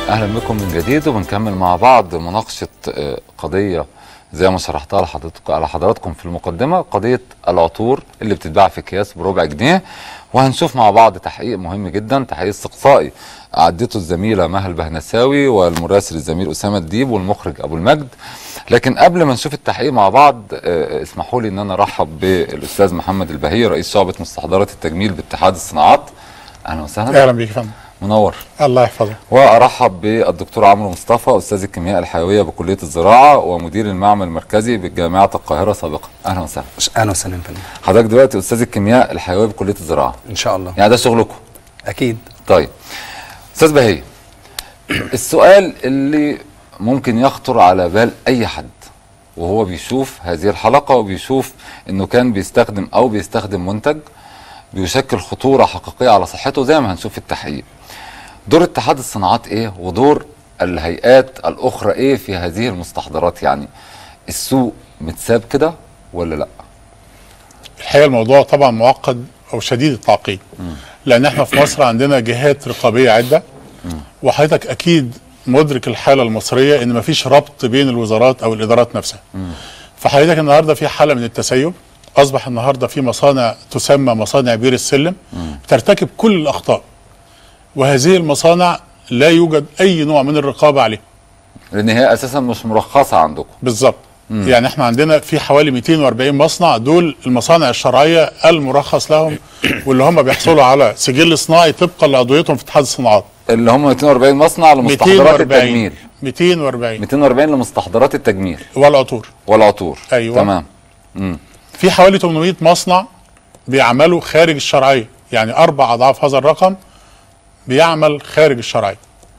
اهلا بكم من جديد وبنكمل مع بعض مناقشه آه، قضيه زي ما شرحتها لحضرتك على حضراتكم في المقدمه قضيه العطور اللي بتتباع في اكياس بربع جنيه وهنشوف مع بعض تحقيق مهم جدا تحقيق استقصائي عدته الزميله مها البهنساوي والمراسل الزميل اسامه الديب والمخرج ابو المجد لكن قبل ما نشوف التحقيق مع بعض آه، اسمحوا لي ان انا ارحب بالاستاذ محمد البهي رئيس شعبه مستحضرات التجميل باتحاد الصناعات اهلا وسهلا اهلا بيك يا فندم منور الله يحفظك وارحب بالدكتور عمرو مصطفى استاذ الكيمياء الحيويه بكليه الزراعه ومدير المعمل المركزي بجامعه القاهره سابقا اهلا وسهلا اهلا وسهلا يا فندم حضرتك دلوقتي استاذ الكيمياء الحيويه بكليه الزراعه ان شاء الله يعني ده شغلكم اكيد طيب استاذ بهي السؤال اللي ممكن يخطر على بال اي حد وهو بيشوف هذه الحلقه وبيشوف انه كان بيستخدم او بيستخدم منتج بيشكل خطوره حقيقيه على صحته زي ما هنشوف في التحقيق دور اتحاد الصناعات ايه ودور الهيئات الاخرى ايه في هذه المستحضرات يعني السوق متساب كده ولا لا الحقيقه الموضوع طبعا معقد او شديد التعقيد لان احنا في مصر عندنا جهات رقابيه عده وحضرتك اكيد مدرك الحاله المصريه ان مفيش ربط بين الوزارات او الادارات نفسها فحضرتك النهارده في حاله من التسيب اصبح النهارده في مصانع تسمى مصانع بير السلم ترتكب كل الاخطاء وهذه المصانع لا يوجد اي نوع من الرقابه عليها لان هي اساسا مش مرخصه عندكم بالظبط يعني احنا عندنا في حوالي 240 مصنع دول المصانع الشرعيه المرخص لهم واللي هم بيحصلوا على سجل صناعي طبقا لعضويتهم في اتحاد الصناعات اللي هم 240 مصنع لمستحضرات التجميل 240 240 لمستحضرات التجميل والعطور والعطور أيوة. تمام في حوالي 800 مصنع بيعملوا خارج الشرعيه يعني اربع اضعاف هذا الرقم بيعمل خارج الشرعيه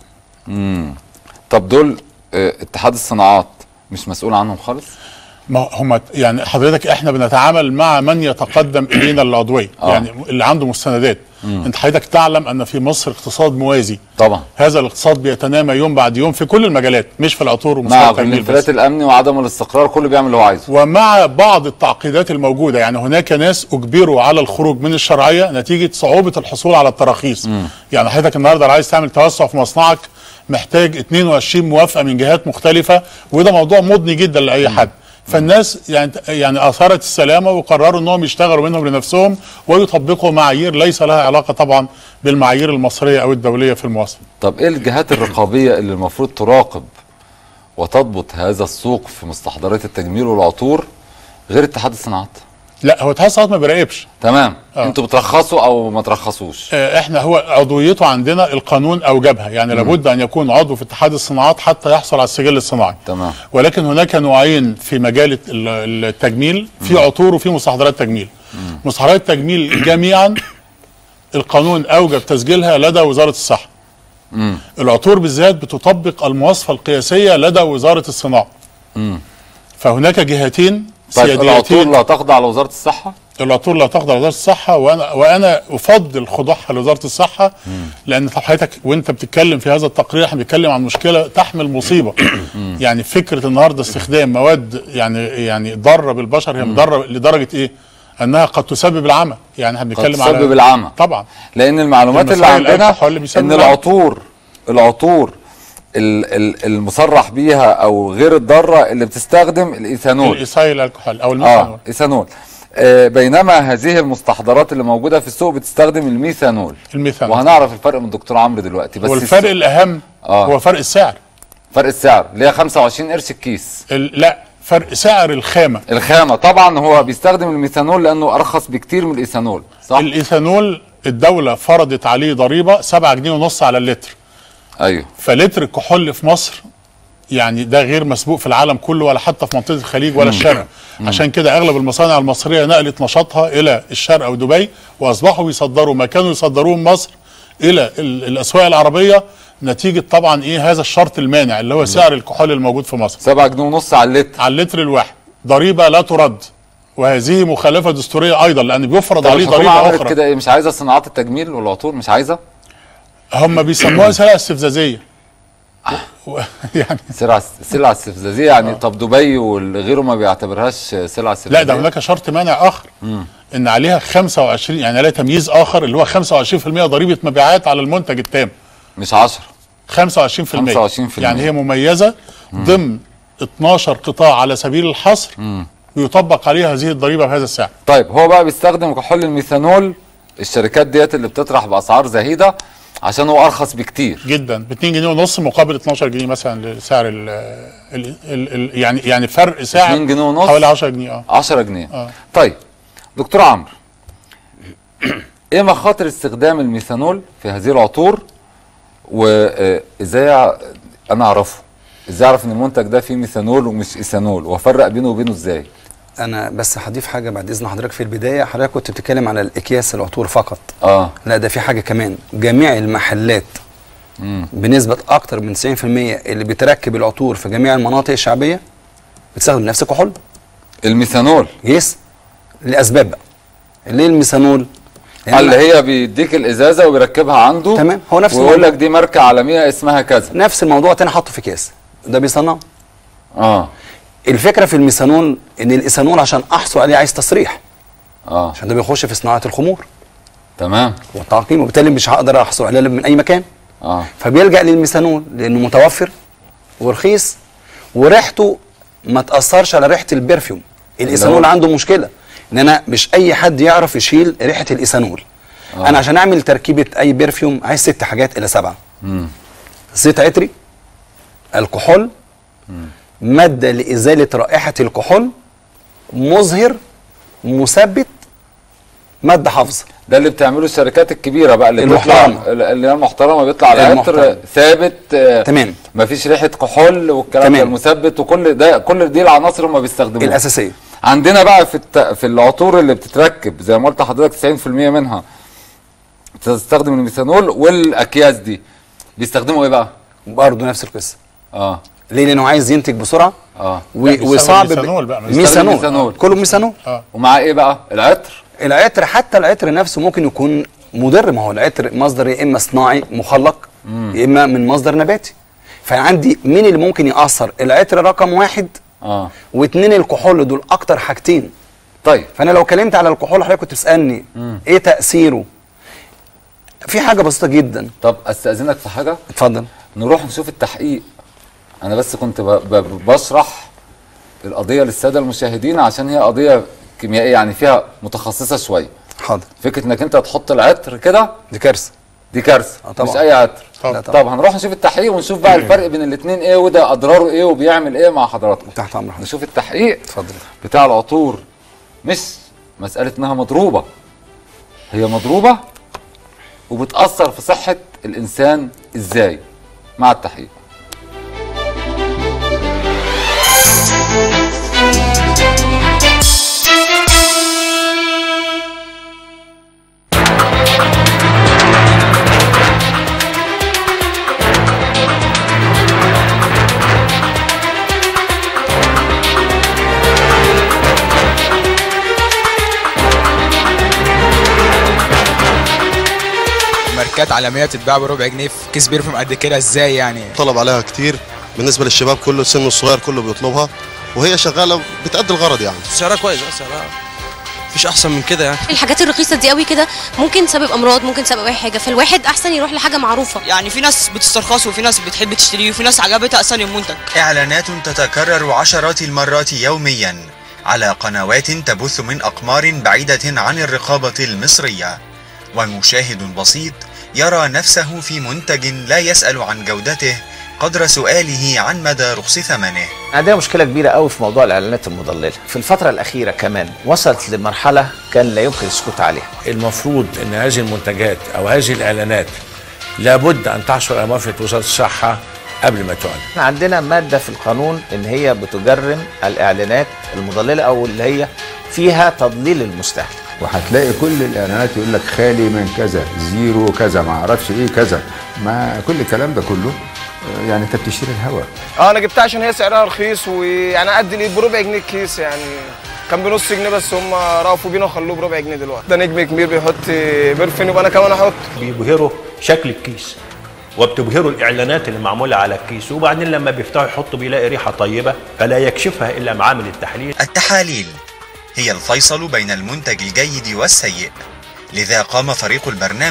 طب دول آه، اتحاد الصناعات مش مسؤول عنهم خالص ما هم يعني حضرتك احنا بنتعامل مع من يتقدم الينا العضويه آه. يعني اللي عنده مستندات انت حضرتك تعلم ان في مصر اقتصاد موازي طبعا هذا الاقتصاد بيتنامى يوم بعد يوم في كل المجالات مش في العطور مع ومستوى التجميل الانفلات بس الامني وعدم الاستقرار كله بيعمل اللي هو عايزه ومع بعض التعقيدات الموجوده يعني هناك ناس اجبروا على الخروج من الشرعيه نتيجه صعوبه الحصول على التراخيص يعني حضرتك النهارده لو عايز تعمل توسع في مصنعك محتاج 22 موافقه من جهات مختلفه وده موضوع مضني جدا لاي حد فالناس يعني يعني اثارت السلامه وقرروا انهم يشتغلوا منهم لنفسهم ويطبقوا معايير ليس لها علاقه طبعا بالمعايير المصريه او الدوليه في المواصفه طب ايه الجهات الرقابيه اللي المفروض تراقب وتضبط هذا السوق في مستحضرات التجميل والعطور غير اتحاد الصناعات لا هو اتحاد الصناعات ما بيراقبش تمام آه. انتوا بترخصوا او ما ترخصوش آه، احنا هو عضويته عندنا القانون اوجبها يعني لابد ان يكون عضو في اتحاد الصناعات حتى يحصل على السجل الصناعي تمام ولكن هناك نوعين في مجال ال- التجميل في عطور وفي مستحضرات تجميل مستحضرات التجميل جميعا القانون اوجب تسجيلها لدى وزاره الصحه العطور بالذات بتطبق المواصفه القياسيه لدى وزاره الصناعه فهناك جهتين طيب العطور سياديتين لا تخضع لوزاره الصحه العطور لا تخضع لوزاره الصحه وانا وانا افضل خضوعها لوزاره الصحه لان طب حضرتك وانت بتتكلم في هذا التقرير احنا بنتكلم عن مشكله تحمل مصيبه يعني فكره النهارده استخدام مواد يعني يعني ضاره بالبشر هي مضره لدرجه ايه؟ انها قد تسبب العمى يعني احنا قد بنتكلم على تسبب العمى طبعا لان المعلومات اللي المسائل عندنا الكحول اللي بيسبب ان العمى. العطور العطور ال- ال- المصرح بيها او غير الضاره اللي بتستخدم الايثانول الايثايل الكحول او اه الميثانول ايثانول آه بينما هذه المستحضرات اللي موجوده في السوق بتستخدم الميثانول الميثانول وهنعرف الفرق من الدكتور عمرو دلوقتي بس والفرق الس- الاهم آه. هو فرق السعر فرق السعر اللي هي 25 قرش الكيس ال- لا فرق سعر الخامه الخامه طبعا هو بيستخدم الميثانول لانه ارخص بكتير من الايثانول صح الايثانول الدوله فرضت عليه ضريبه 7 جنيه ونص على اللتر ايوه فلتر الكحول في مصر يعني ده غير مسبوق في العالم كله ولا حتى في منطقه الخليج ولا الشرق عشان كده اغلب المصانع المصريه نقلت نشاطها الى الشرق او دبي واصبحوا بيصدروا ما كانوا يصدروه من مصر الى ال- الاسواق العربيه نتيجه طبعا ايه هذا الشرط المانع اللي هو سعر الكحول الموجود في مصر 7 جنيه ونص على اللتر على اللتر الواحد ضريبه لا ترد وهذه مخالفه دستوريه ايضا لان بيفرض طب عليه الحكومه ضريبه عملت اخرى كده ايه مش عايزه صناعات التجميل والعطور مش عايزه هم بيسموها سلع استفزازيه و- يعني سلع سلع استفزازيه يعني طب دبي وغيره ما بيعتبرهاش سلع استفزازيه لا ده هناك شرط مانع اخر ان عليها 25 يعني عليها تمييز اخر اللي هو 25% ضريبه مبيعات على المنتج التام مش 10 25% 25%. يعني هي مميزه ضمن 12 قطاع على سبيل الحصر يطبق عليها هذه الضريبه بهذا السعر طيب هو بقى بيستخدم كحول الميثانول الشركات ديت اللي بتطرح باسعار زهيده عشان هو ارخص بكتير جدا ب 2 جنيه ونص مقابل 12 جنيه مثلا لسعر ال ال ال ال يعني يعني فرق سعر 2 جنيه ونص؟ حوالي 10 جنيه اه 10 جنيه آه. طيب دكتور عمرو ايه مخاطر استخدام الميثانول في هذه العطور وازاي انا اعرفه ازاي اعرف ان المنتج ده فيه ميثانول ومش ايثانول وافرق بينه وبينه ازاي انا بس هضيف حاجه بعد اذن حضرتك في البدايه حضرتك كنت بتتكلم على الاكياس العطور فقط اه لا ده في حاجه كمان جميع المحلات بنسبه اكتر من 90% اللي بتركب العطور في جميع المناطق الشعبيه بتستخدم نفس الكحول الميثانول يس لاسباب بقى ليه الميثانول لأن اللي هي بيديك الازازه وبيركبها عنده تمام، هو نفس ويقول الموضوع. لك دي ماركه عالميه اسمها كذا نفس الموضوع تاني حطه في اكياس ده بيصنعه اه الفكره في الميثانول ان الايثانول عشان احصل عليه عايز تصريح اه عشان ده بيخش في صناعه الخمور تمام والتعقيم وبالتالي مش هقدر احصل عليه من اي مكان اه فبيلجا للميثانول لانه متوفر ورخيص وريحته ما تاثرش على ريحه البرفيوم الايثانول هو- عنده مشكله ان انا مش اي حد يعرف يشيل ريحه الايثانول آه. انا عشان اعمل تركيبه اي برفيوم عايز ست حاجات الى سبعه زيت عطري الكحول ماده لازاله رائحه الكحول مظهر مثبت ماده حافظه ده اللي بتعمله الشركات الكبيره بقى اللي المحترمة. بتطلع اللي هي المحترمه بيطلع العطر المحترمة. ثابت آه، تمام. مفيش ريحه كحول والكلام ده تمام. المثبت وكل ده كل دي العناصر هم بيستخدموها الاساسيه عندنا بقى في الت... في العطور اللي بتتركب زي ما قلت لحضرتك 90% منها بتستخدم الميثانول والاكياس دي بيستخدموا ايه بقى؟ برضه نفس القصه اه ليه لانه عايز ينتج بسرعه اه و- لا، بيستخدم وصعب ميثانول بقى، بيستخدم ميثانول ميثانول. كله ميثانول ومع ايه بقى؟ العطر العطر حتى العطر نفسه ممكن يكون مضر ما هو العطر مصدر يا اما صناعي مخلق يا اما من مصدر نباتي فعندي مين اللي ممكن ياثر العطر رقم واحد اه واثنين الكحول دول اكتر حاجتين طيب فانا لو كلمت على الكحول حضرتك كنت تسالني ايه تاثيره في حاجه بسيطه جدا طب استاذنك في حاجه اتفضل نروح نشوف التحقيق انا بس كنت ب... ب... بشرح القضيه للساده المشاهدين عشان هي قضيه كيميائيه يعني فيها متخصصه شويه حاضر فكره انك انت تحط العطر كده دي كارثه دي كارثه آه طبعا. مش اي عطر طبعا. طب هنروح نشوف التحقيق ونشوف بقى الفرق بين الاثنين ايه وده اضراره ايه وبيعمل ايه مع حضراتكم تحت امر حضرتك نشوف التحقيق اتفضل بتاع العطور مش مساله انها مضروبه هي مضروبه وبتاثر في صحه الانسان ازاي مع التحقيق ماركات عالميه بتتباع بربع جنيه في كيس بيرفيوم قد كده ازاي يعني طلب عليها كتير بالنسبه للشباب كله السن الصغير كله بيطلبها وهي شغاله بتأدي الغرض يعني سعرها كويس اه سعرها مفيش احسن من كده يعني الحاجات الرخيصه دي قوي كده ممكن تسبب امراض ممكن تسبب اي حاجه فالواحد احسن يروح لحاجه معروفه يعني في ناس بتسترخصه وفي ناس بتحب تشتريه وفي ناس عجبتها اصلا المنتج إعلانات تتكرر عشرات المرات يوميا على قنوات تبث من أقمار بعيدة عن الرقابة المصرية ومشاهد بسيط يرى نفسه في منتج لا يسأل عن جودته قدر سؤاله عن مدى رخص ثمنه عندنا مشكله كبيره قوي في موضوع الاعلانات المضلله في الفتره الاخيره كمان وصلت لمرحله كان لا يمكن السكوت عليها المفروض ان هذه المنتجات او هذه الاعلانات لابد ان تحصل على موافقه وزاره الصحه قبل ما تعلن احنا عندنا ماده في القانون ان هي بتجرم الاعلانات المضلله او اللي هي فيها تضليل المستهلك وهتلاقي كل الاعلانات يقول لك خالي من كذا زيرو كذا ما اعرفش ايه كذا ما كل الكلام ده كله آه، يعني انت بتشتري الهوا اه انا جبتها عشان هي سعرها رخيص ويعني قد الايد بربع جنيه الكيس يعني كان بنص جنيه بس هم رأفوا بينا وخلوه بربع جنيه دلوقتي ده نجم كبير بيحط برفين يبقى انا كمان احط بيبهروا شكل الكيس وبتبهروا الاعلانات اللي معموله على الكيس وبعدين لما بيفتحوا يحطوا بيلاقي ريحه طيبه فلا يكشفها الا معامل التحليل التحاليل هي الفيصل بين المنتج الجيد والسيء لذا قام فريق البرنامج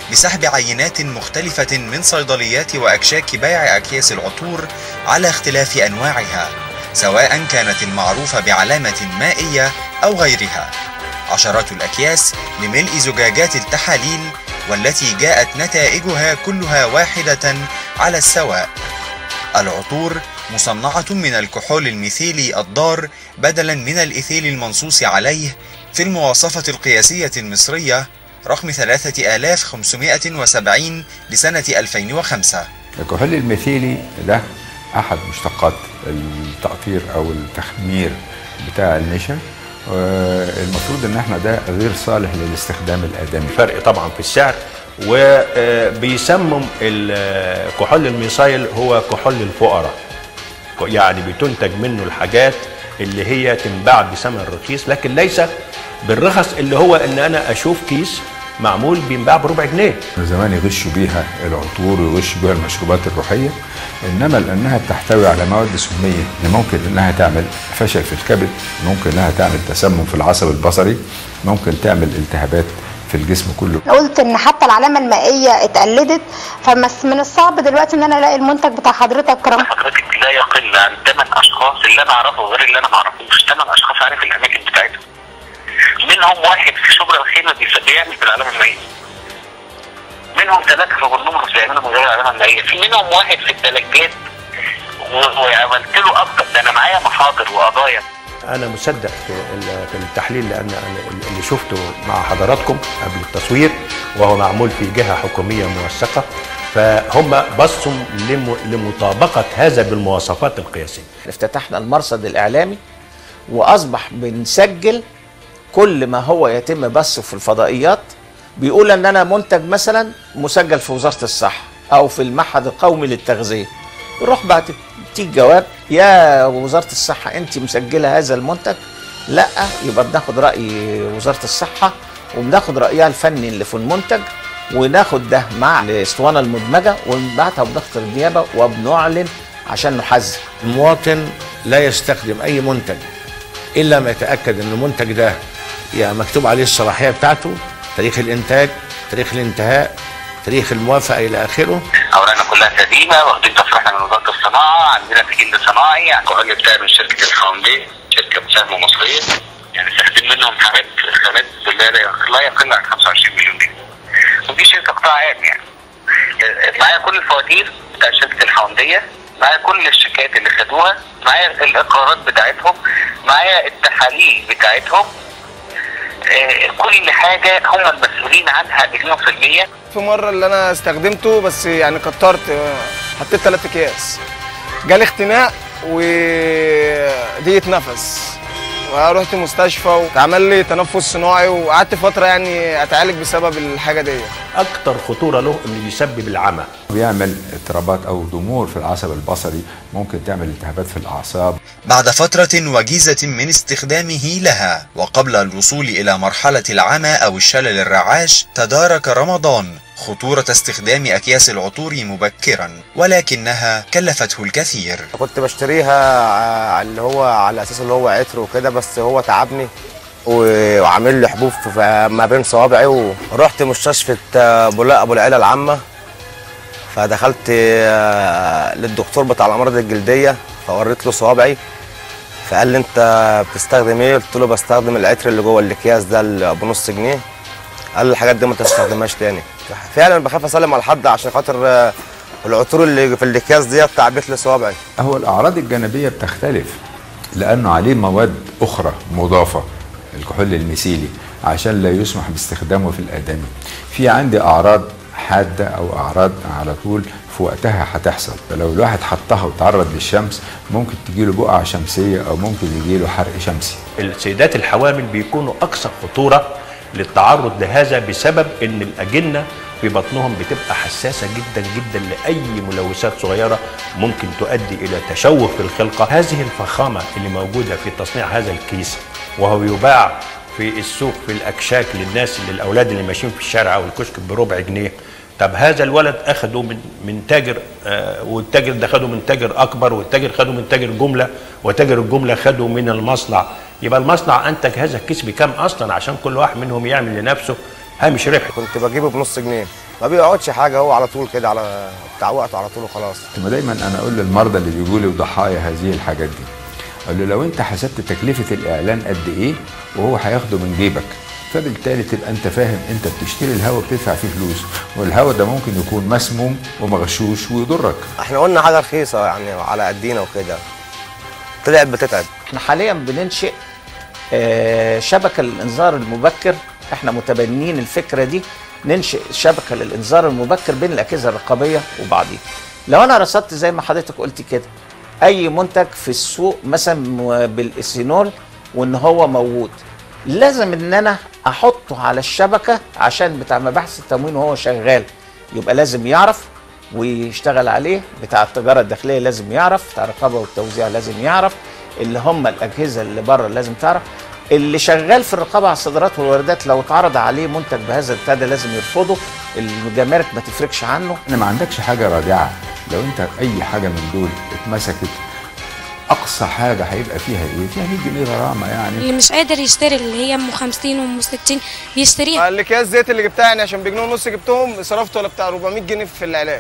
بسحب عينات مختلفة من صيدليات وأكشاك بيع أكياس العطور على اختلاف أنواعها سواء كانت المعروفة بعلامة مائية أو غيرها عشرات الأكياس لملء زجاجات التحاليل والتي جاءت نتائجها كلها واحدة على السواء العطور مصنعة من الكحول الميثيلي الضار بدلا من الإيثيل المنصوص عليه في المواصفة القياسية المصرية رقم 3570 لسنة 2005 الكحول الميثيلي ده احد مشتقات التقطير او التخمير بتاع النشا المفروض ان احنا ده غير صالح للاستخدام الادمي فرق طبعا في السعر وبيسمم الكحول الميثايل هو كحول الفقراء يعني بتنتج منه الحاجات اللي هي تنباع بثمن رخيص لكن ليس بالرخص اللي هو ان انا اشوف كيس معمول بينباع بربع جنيه زمان يغشوا بيها العطور ويغشوا بيها المشروبات الروحيه انما لانها بتحتوي على مواد سميه اللي ممكن انها تعمل فشل في الكبد ممكن انها تعمل تسمم في العصب البصري ممكن تعمل التهابات في الجسم كله قلت ان حتى العلامه المائيه اتقلدت فمس من الصعب دلوقتي ان انا الاقي المنتج بتاع حضرتك كرم حضرتك لا يقل عن ثمان اشخاص اللي انا اعرفه غير اللي انا ما اعرفوش ثمان اشخاص عارف الاماكن بتاعتهم منهم واحد في شبرا الخيمه بيس- بيعمل بالعلامه المائيه منهم ثلاثه في غرنوم بيعملوا من غير العلامه المائيه في منهم واحد في الثلاجات و- وعملت له اكتر ده انا معايا محاضر وقضايا انا مصدق في ال- في التحليل لان أنا اللي شفته مع حضراتكم قبل التصوير وهو معمول في جهه حكوميه موثقه فهم بصوا لم- لمطابقه هذا بالمواصفات القياسيه افتتحنا المرصد الاعلامي واصبح بنسجل كل ما هو يتم بثه في الفضائيات بيقول ان انا منتج مثلا مسجل في وزاره الصحه او في المعهد القومي للتغذيه يروح بعد تيجي جواب يا وزاره الصحه انت مسجله هذا المنتج لا يبقى بناخد راي وزاره الصحه وبناخد رايها الفني اللي في المنتج وناخد ده مع الاسطوانه المدمجه ونبعتها بضغط النيابه وبنعلن عشان نحذر المواطن لا يستخدم اي منتج الا ما يتاكد ان المنتج ده يا مكتوب عليه الصلاحيه بتاعته تاريخ الانتاج تاريخ الانتهاء تاريخ الموافقه الى اخره اوراقنا كلها سليمه واخدين تصريحنا من وزاره الصناعه عندنا سجل صناعي يعني الكحول بتاعي من شركه الحوندي شركه مساهمه مصريه يعني ساخدين منهم حاجات خامات لا لا يقل عن 25 مليون جنيه ودي شركه قطاع عام يعني معايا كل الفواتير بتاع شركه الحونديه معايا كل الشيكات اللي خدوها معايا الاقرارات بتاعتهم معايا التحاليل بتاعتهم آه، كل حاجه هم المسؤولين عنها مليون في الميه في مره اللي انا استخدمته بس يعني كترت آه، حطيت ثلاث اكياس جالي اختناق وضيقه نفس ورحت مستشفى واتعمل لي تنفس صناعي وقعدت فتره يعني اتعالج بسبب الحاجه دي اكتر خطوره له انه بيسبب العمى بيعمل اضطرابات او ضمور في العصب البصري ممكن تعمل التهابات في الاعصاب بعد فترة وجيزة من استخدامه لها وقبل الوصول إلى مرحلة العمى أو الشلل الرعاش تدارك رمضان خطورة استخدام أكياس العطور مبكرا ولكنها كلفته الكثير كنت بشتريها ع- اللي هو على اساس اللي هو عطر وكده بس هو تعبني و- وعامل لي حبوب في- ما بين صوابعي ورحت مستشفى آه، بولاق ابو العيله العامه فدخلت آه، للدكتور بتاع الامراض الجلديه فوريت له صوابعي فقال لي انت بتستخدم ايه قلت له بستخدم العطر اللي جوه الاكياس ده اللي بنص جنيه قال لي الحاجات دي ما تستخدمهاش تاني فعلا بخاف اسلم على حد عشان خاطر آه، العطور اللي في الاكياس ديت تعبت لي صوابعي هو الاعراض الجانبيه بتختلف لانه عليه مواد اخرى مضافه الكحول الميثيلي عشان لا يسمح باستخدامه في الادمي في عندي اعراض حاده او اعراض على طول في وقتها هتحصل فلو الواحد حطها وتعرض للشمس ممكن تجيله بقعه شمسيه او ممكن يجيله حرق شمسي السيدات الحوامل بيكونوا اكثر خطوره للتعرض لهذا بسبب ان الاجنه في بطنهم بتبقى حساسه جدا جدا لاي ملوثات صغيره ممكن تؤدي الى تشوه في الخلقه هذه الفخامه اللي موجوده في تصنيع هذا الكيس وهو يباع في السوق في الاكشاك للناس اللي الاولاد اللي ماشيين في الشارع او الكشك بربع جنيه طب هذا الولد اخده من من تاجر آه والتاجر ده خده من تاجر اكبر والتاجر خده من تاجر جمله وتاجر الجمله خده من المصنع يبقى المصنع انتج هذا الكيس بكام اصلا عشان كل واحد منهم يعمل لنفسه هامش ربح كنت بجيبه بنص جنيه ما بيقعدش حاجه هو على طول كده على بتاع وقته على طول وخلاص ثم دايما انا اقول للمرضى اللي بيجوا لي وضحايا هذه الحاجات دي اقول له لو انت حسبت تكلفه الاعلان قد ايه وهو هياخده من جيبك فبالتالي تبقى انت فاهم انت بتشتري الهواء بتدفع فيه فلوس والهواء ده ممكن يكون مسموم ومغشوش ويضرك احنا قلنا حاجه رخيصه يعني على قدينا وكده طلعت بتتعب احنا حاليا بننشئ آه، شبكه للانذار المبكر احنا متبنيين الفكره دي ننشئ شبكه للانذار المبكر بين الاجهزه الرقابيه وبعضيها لو انا رصدت زي ما حضرتك قلت كده اي منتج في السوق مثلا م- بالايثينول وان هو موجود لازم ان انا احطه على الشبكه عشان بتاع مباحث التموين وهو شغال يبقى لازم يعرف ويشتغل عليه بتاع التجاره الداخليه لازم يعرف بتاع الرقابه والتوزيع لازم يعرف اللي هم الاجهزه اللي بره لازم تعرف اللي شغال في الرقابه على الصادرات والواردات لو اتعرض عليه منتج بهذا البتاع ده لازم يرفضه الجمارك ما تفرقش عنه انا ما عندكش حاجه رادعه لو انت اي حاجه من دول اتمسكت اقصى حاجه هيبقى فيها ايه فيها 100 جنيه غرامه يعني اللي مش قادر يشتري اللي هي ام 50 وام 60 بيشتريها الاكياس زيت اللي جبتها يعني عشان بجنيه ونص جبتهم صرفت ولا بتاع 400 جنيه في العلاج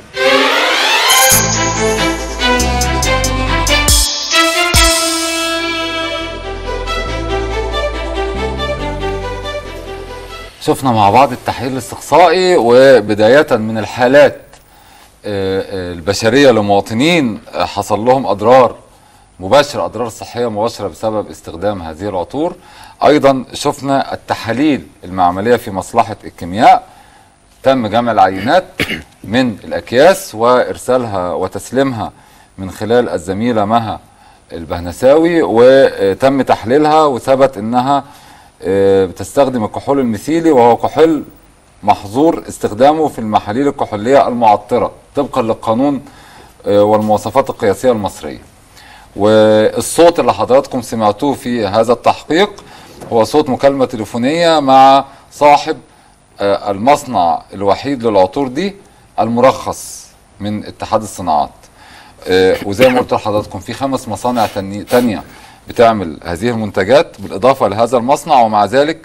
شفنا مع بعض التحليل الاستقصائي وبداية من الحالات آه، آه، البشرية لمواطنين آه، حصل لهم أضرار مباشرة أضرار صحية مباشرة بسبب استخدام هذه العطور أيضا شفنا التحاليل المعملية في مصلحة الكيمياء تم جمع العينات من الأكياس وإرسالها وتسليمها من خلال الزميلة مها البهنساوي وتم تحليلها وثبت أنها آه، بتستخدم الكحول الميثيلي وهو كحول محظور استخدامه في المحاليل الكحولية المعطرة طبقا للقانون آه، والمواصفات القياسية المصرية والصوت اللي حضراتكم سمعتوه في هذا التحقيق هو صوت مكالمة تليفونية مع صاحب آه، المصنع الوحيد للعطور دي المرخص من اتحاد الصناعات آه، وزي ما قلت لحضراتكم في خمس مصانع تاني- تانية بتعمل هذه المنتجات بالإضافة لهذا المصنع ومع ذلك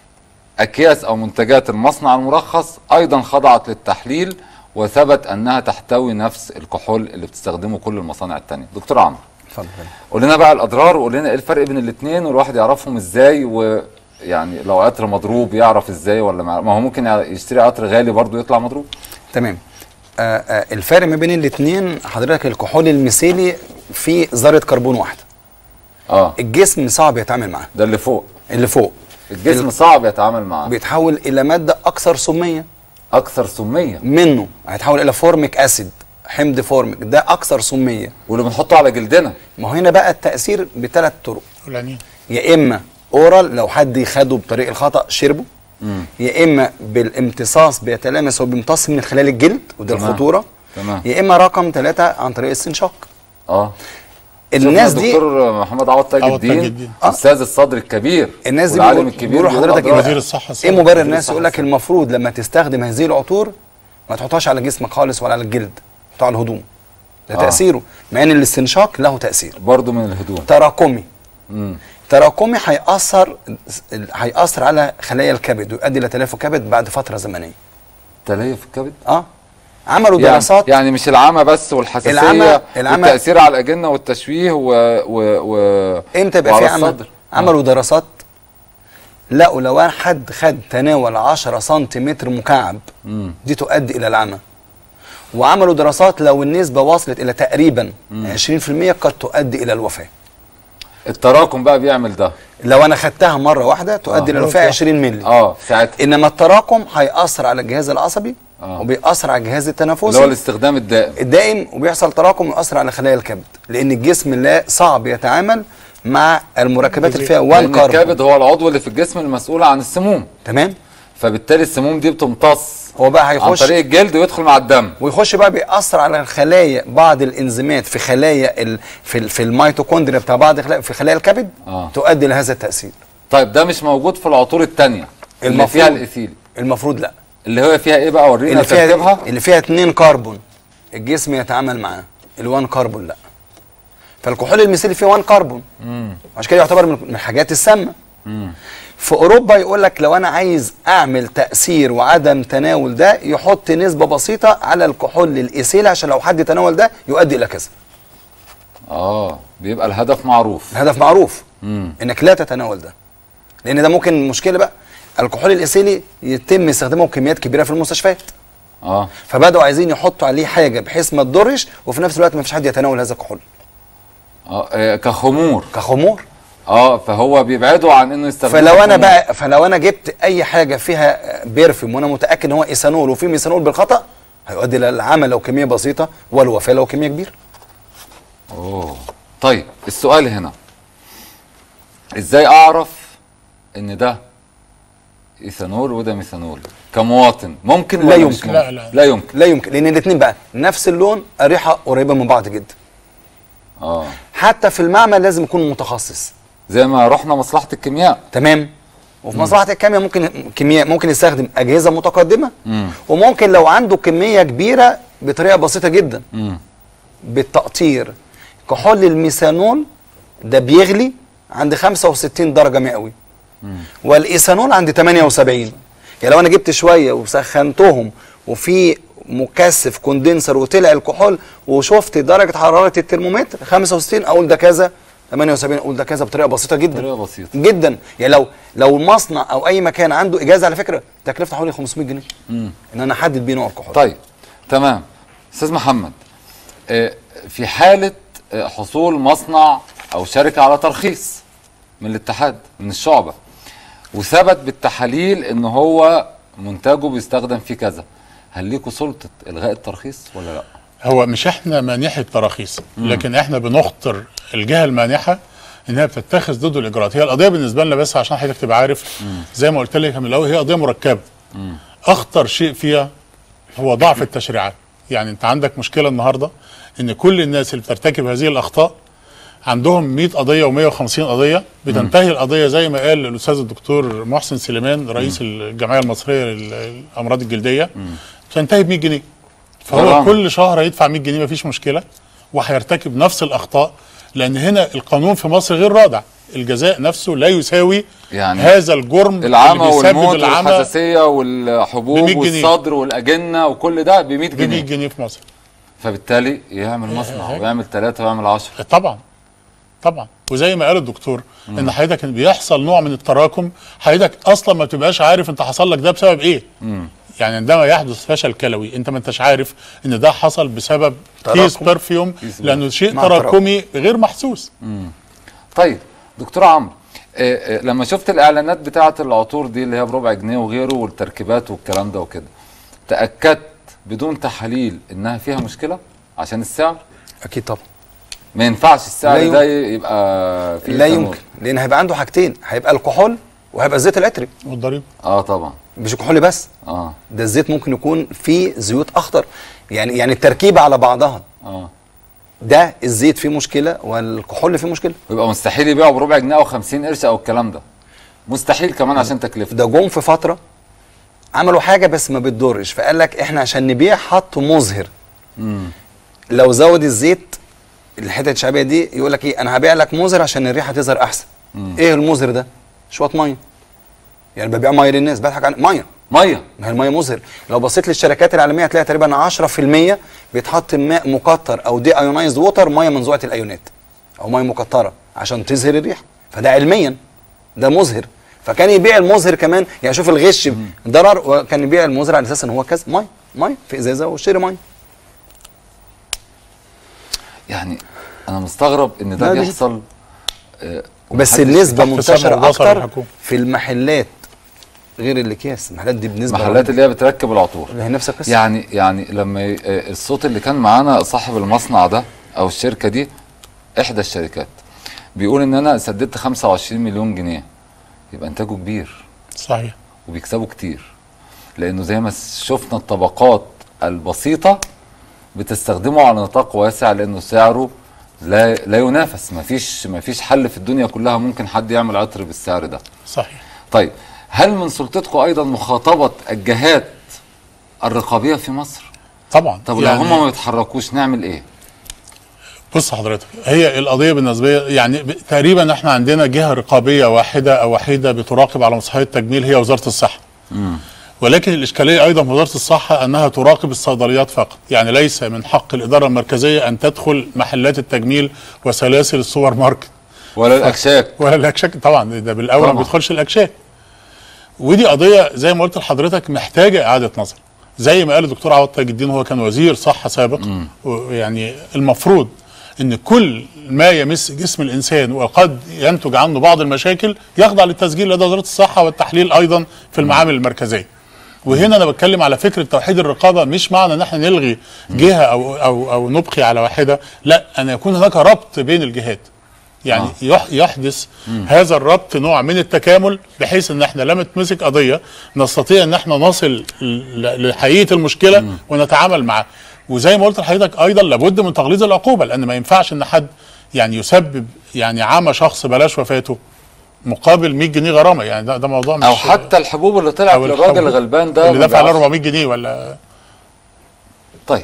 أكياس أو منتجات المصنع المرخص أيضا خضعت للتحليل وثبت أنها تحتوي نفس الكحول اللي بتستخدمه كل المصانع التانية دكتور عمرو اتفضل قول لنا بقى الأضرار وقول لنا إيه الفرق بين الاتنين والواحد يعرفهم إزاي ويعني لو عطر مضروب يعرف إزاي ولا ما ما هو ممكن يشتري عطر غالي برضه يطلع مضروب تمام آه آه الفرق ما بين الاثنين حضرتك الكحول الميثيلي فيه ذره كربون واحده اه الجسم صعب يتعامل معاه ده اللي فوق اللي فوق الجسم صعب يتعامل معاه بيتحول الى ماده اكثر سميه اكثر سميه منه هيتحول الى فورميك اسيد حمض فورميك ده اكثر سميه واللي بنحطه على جلدنا ما هو هنا بقى التاثير بثلاث طرق فلانين يا اما اورال لو حد خده بطريق الخطا شربه يا اما بالامتصاص بيتلامس وبيمتص من خلال الجلد وده تمام. الخطوره تمام يا اما رقم ثلاثة عن طريق الاستنشاق اه الناس شفنا دي الدكتور محمد عوض تاج عوض تاج الدين الدين. استاذ الصدر الكبير الناس دي والعالم بيقول- الكبير بيقولوا بيقول حضرتك أضرار. ايه ايه مبرر الناس يقول لك المفروض لما تستخدم هذه العطور ما تحطهاش على جسمك خالص ولا على الجلد تحطها على الهدوم ده آه. تاثيره مع ان الاستنشاق له تاثير برضه من الهدوم تراكمي مم. تراكمي هيأثر هيأثر على خلايا الكبد ويؤدي الى تلف الكبد بعد فتره زمنيه تليف الكبد اه عملوا يعني دراسات يعني مش العمى بس والحساسيه العمى- العمى- والتاثير على الاجنه والتشويه و, و, و امتى يبقى وعلى في عمل الصدر. عملوا دراسات لقوا لو حد خد تناول 10 سنتيمتر مكعب مم. دي تؤدي الى العمى وعملوا دراسات لو النسبه وصلت الى تقريبا 20% قد تؤدي الى الوفاه التراكم بقى بيعمل ده لو انا خدتها مره واحده تؤدي الى الوفاه 20 مللي اه ساعتها انما التراكم هيأثر على الجهاز العصبي آه. وبيأثر على الجهاز التنفسي اللي هو الاستخدام الدائم الدائم وبيحصل تراكم ويأثر على خلايا الكبد لان الجسم لا صعب يتعامل مع المركبات اللي فيها 1 لان كاربون الكبد هو العضو اللي في الجسم المسؤول عن السموم تمام فبالتالي السموم دي بتمتص هو بقى عن هيخش طريق الجلد ويدخل مع الدم ويخش بقى بيأثر على الخلايا بعض الانزيمات في خلايا ال... في ال... في الميتوكوندريا بتاع بعض خلايا في خلايا الكبد آه. تؤدي لهذا التأثير طيب ده مش موجود في العطور التانية اللي المفروض- فيها الايثيلي المفروض لا اللي هو فيها ايه بقى ورينا اللي فيها ترتيبها اللي فيها 2 كربون الجسم يتعامل معاه ال1 كربون لا فالكحول المثالي فيه 1 كربون مم. عشان كده يعتبر من من الحاجات السامه مم. في اوروبا يقول لك لو انا عايز اعمل تاثير وعدم تناول ده يحط نسبه بسيطه على الكحول الايثيل عشان لو حد تناول ده يؤدي الى كذا اه بيبقى الهدف معروف الهدف معروف امم انك لا تتناول ده لان ده ممكن مشكله بقى الكحول الايثيلي يتم استخدامه بكميات كبيره في المستشفيات اه فبداوا عايزين يحطوا عليه حاجه بحيث ما تضرش وفي نفس الوقت ما فيش حد يتناول هذا الكحول اه آه، كخمور كخمور اه فهو بيبعدوا عن انه يستخدم فلو انا بقى فلو انا جبت اي حاجه فيها بيرفيوم وانا متاكد ان هو ايثانول وفيه ميثانول بالخطا هيؤدي الى العمى لو كميه بسيطه والوفاه لو كميه كبيره اوه طيب السؤال هنا ازاي اعرف ان ده ايثانول وده ميثانول كمواطن ممكن لا ولا مش يمكن. ممكن؟ لا، لا. لا يمكن لا يمكن لان الاثنين بقى نفس اللون الريحه قريبه من بعض جدا اه حتى في المعمل لازم يكون متخصص زي ما رحنا مصلحه الكيمياء تمام وفي مم. مصلحه الكيمياء ممكن كيمياء ممكن يستخدم اجهزه متقدمه امم وممكن لو عنده كميه كبيره بطريقه بسيطه جدا امم بالتقطير كحول الميثانول ده بيغلي عند 65 درجه مئوي والايثانول عند 78 يعني لو انا جبت شويه وسخنتهم وفي مكثف كوندنسر وطلع الكحول وشفت درجه حراره الترمومتر 65 اقول ده كذا 78 اقول ده كذا بطريقه بسيطه جدا بطريقه بسيطه جدا يعني لو لو مصنع او اي مكان عنده اجازه على فكره تكلفته حوالي 500 جنيه امم ان انا احدد بيه نوع الكحول طيب تمام استاذ محمد آه، في حاله آه، حصول مصنع او شركه على ترخيص من الاتحاد من الشعبه وثبت بالتحاليل ان هو منتجه بيستخدم في كذا هل ليكوا سلطه الغاء الترخيص ولا لا هو مش احنا مانحي التراخيص مم. لكن احنا بنخطر الجهه المانحه انها بتتخذ ضده الاجراءات هي القضيه بالنسبه لنا بس عشان حضرتك تبقى عارف زي ما قلت لك من الاول هي قضيه مركبه اخطر شيء فيها هو ضعف التشريعات يعني انت عندك مشكله النهارده ان كل الناس اللي بترتكب هذه الاخطاء عندهم 100 قضيه و150 قضيه بتنتهي القضيه زي ما قال الاستاذ الدكتور محسن سليمان رئيس الجمعيه المصريه للامراض الجلديه تنتهي ب 100 جنيه فهو غرامة. كل شهر هيدفع 100 جنيه مفيش مشكله وهيرتكب نفس الاخطاء لان هنا القانون في مصر غير رادع الجزاء نفسه لا يساوي يعني هذا الجرم العمى اللي بيسبب والموت العمى والحساسيه والحبوب ب 100 جنيه. والصدر والاجنه وكل ده ب 100 ب 100 جنيه جنيه في مصر فبالتالي يعمل مصنع ويعمل ثلاثه ويعمل 10 طبعا طبعا وزي ما قال الدكتور ان حضرتك بيحصل نوع من التراكم حضرتك اصلا ما بتبقاش عارف انت حصل لك ده بسبب ايه امم يعني عندما يحدث فشل كلوي انت ما انتش عارف ان ده حصل بسبب كيس تراكم. برفيوم كيس لانه شيء مع تراكم. تراكمي غير محسوس مم. طيب دكتور عمرو آه، آه، لما شفت الاعلانات بتاعه العطور دي اللي هي بربع جنيه وغيره والتركيبات والكلام ده وكده تاكدت بدون تحاليل انها فيها مشكله عشان السعر اكيد طبعا ما ينفعش السعر لا ده يبقى فيه لا إيثانول. يمكن لان هيبقى عنده حاجتين هيبقى الكحول وهيبقى الزيت العطري والضريبه اه طبعا مش الكحول بس اه ده الزيت ممكن يكون فيه زيوت اخضر يعني يعني التركيبه على بعضها اه ده الزيت فيه مشكله والكحول فيه مشكله ويبقى مستحيل يبيعوا بربع جنيه او 50 قرش او الكلام ده مستحيل كمان عشان تكلفه ده جم في فتره عملوا حاجه بس ما بتضرش فقال لك احنا عشان نبيع حطوا مظهر امم لو زود الزيت الحته الشعبيه دي يقول لك ايه انا هبيع لك مظهر عشان الريحه تظهر احسن مم. ايه المظهر ده شويه ميه يعني ببيع ميه للناس بضحك على ميه ميه ما هي الميه مظهر لو بصيت للشركات العالميه هتلاقي تقريبا 10% بيتحط ماء مقطر او دي ايونايزد ووتر ميه منزوعه الايونات او ميه مقطره عشان تظهر الريحه فده علميا ده مظهر فكان يبيع المظهر كمان يعني شوف الغش ضرر وكان يبيع المظهر على اساس ان هو كذا ميه ميه في ازازه واشتري ميه يعني انا مستغرب ان ده لا، دي- بيحصل آه، بس ومحدش النسبه بيتحط منتشره سمع وبصر اكتر الحكومة. في المحلات غير الاكياس المحلات دي بنسبه المحلات اللي هي بتركب العطور هي نفس القصه يعني يعني لما ي- آه، الصوت اللي كان معانا صاحب المصنع ده او الشركه دي احدى الشركات بيقول ان انا سددت 25 مليون جنيه يبقى انتاجه كبير صحيح وبيكسبوا كتير لانه زي ما شفنا الطبقات البسيطه بتستخدمه على نطاق واسع لانه سعره لا لا ينافس مفيش مفيش حل في الدنيا كلها ممكن حد يعمل عطر بالسعر ده صحيح طيب هل من سلطتكم ايضا مخاطبه الجهات الرقابيه في مصر طبعا طب لو هم ما بيتحركوش نعمل ايه بص حضرتك هي القضيه بالنسبه لي يعني ب- تقريبا احنا عندنا جهه رقابيه واحده او وحيده بتراقب على مصحات التجميل هي وزاره الصحه ولكن الاشكاليه ايضا في وزاره الصحه انها تراقب الصيدليات فقط يعني ليس من حق الاداره المركزيه ان تدخل محلات التجميل وسلاسل السوبر ماركت ولا الاكشاك ولا الاكشاك طبعا ده بالاول ما طبعاً. بيدخلش الاكشاك ودي قضيه زي ما قلت لحضرتك محتاجه اعاده نظر زي ما قال الدكتور عوض تاج الدين هو كان وزير صحه سابق يعني المفروض ان كل ما يمس جسم الانسان وقد ينتج عنه بعض المشاكل يخضع للتسجيل لدى وزاره الصحه والتحليل ايضا في المعامل المركزيه وهنا انا بتكلم على فكره توحيد الرقابه مش معنى ان احنا نلغي جهه او او او نبقي على واحده لا ان يكون هناك ربط بين الجهات يعني آه. يح- يحدث هذا الربط نوع من التكامل بحيث ان احنا لما تمسك قضيه نستطيع ان احنا نصل ل- لحقيقه المشكله ونتعامل معها وزي ما قلت لحضرتك ايضا لابد من تغليظ العقوبه لان ما ينفعش ان حد يعني يسبب يعني عمى شخص بلاش وفاته مقابل 100 جنيه غرامه يعني ده, ده موضوع مش او حتى الحبوب اللي طلعت أو للراجل الحبوب الغلبان ده اللي ما دفع له بيعرفش. 400 جنيه ولا طيب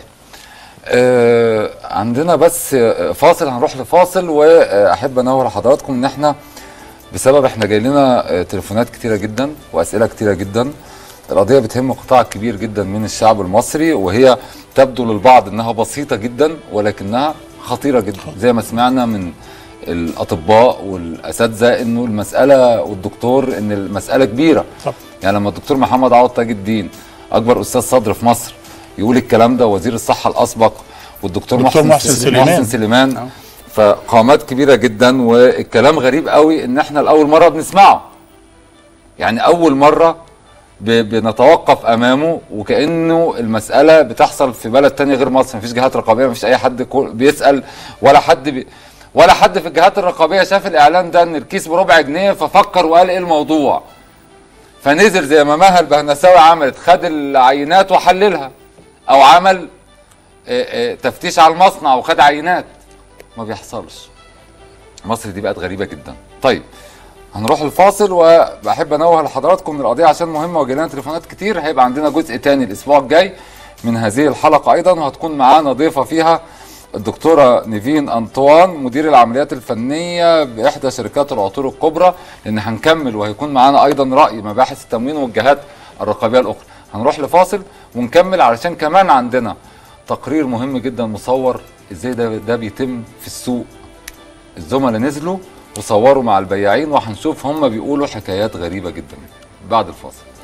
آه عندنا بس آه، فاصل هنروح لفاصل واحب انوه لحضراتكم ان احنا بسبب احنا جاي لنا آه، تليفونات كتيره جدا واسئله كتيره جدا القضيه بتهم قطاع كبير جدا من الشعب المصري وهي تبدو للبعض انها بسيطه جدا ولكنها خطيره جدا زي ما سمعنا من الاطباء والاساتذه انه المساله والدكتور ان المساله كبيره طب. يعني لما الدكتور محمد عوض تاج الدين اكبر استاذ صدر في مصر يقول الكلام ده وزير الصحه الاسبق والدكتور دكتور محسن, محسن سليمان. محسن سليمان فقامات كبيره جدا والكلام غريب قوي ان احنا لاول مره بنسمعه يعني اول مره ب- بنتوقف امامه وكانه المساله بتحصل في بلد تاني غير مصر مفيش جهات رقابيه مفيش اي حد كو- بيسال ولا حد بي ولا حد في الجهات الرقابيه شاف الاعلان ده ان الكيس بربع جنيه ففكر وقال ايه الموضوع فنزل زي ما مها البهنساوي عملت خد العينات وحللها او عمل آه، آه، تفتيش على المصنع وخد عينات ما بيحصلش مصر دي بقت غريبه جدا طيب هنروح الفاصل وبحب انوه لحضراتكم ان القضيه عشان مهمه وجاي لنا تليفونات كتير هيبقى عندنا جزء تاني الاسبوع الجاي من هذه الحلقه ايضا وهتكون معانا ضيفه فيها الدكتوره نيفين انطوان مدير العمليات الفنيه باحدى شركات العطور الكبرى لان هنكمل وهيكون معانا ايضا راي مباحث التموين والجهات الرقابيه الاخرى هنروح لفاصل ونكمل علشان كمان عندنا تقرير مهم جدا مصور ازاي ده ده بيتم في السوق الزملاء نزلوا وصوروا مع البياعين وهنشوف هم بيقولوا حكايات غريبه جدا بعد الفاصل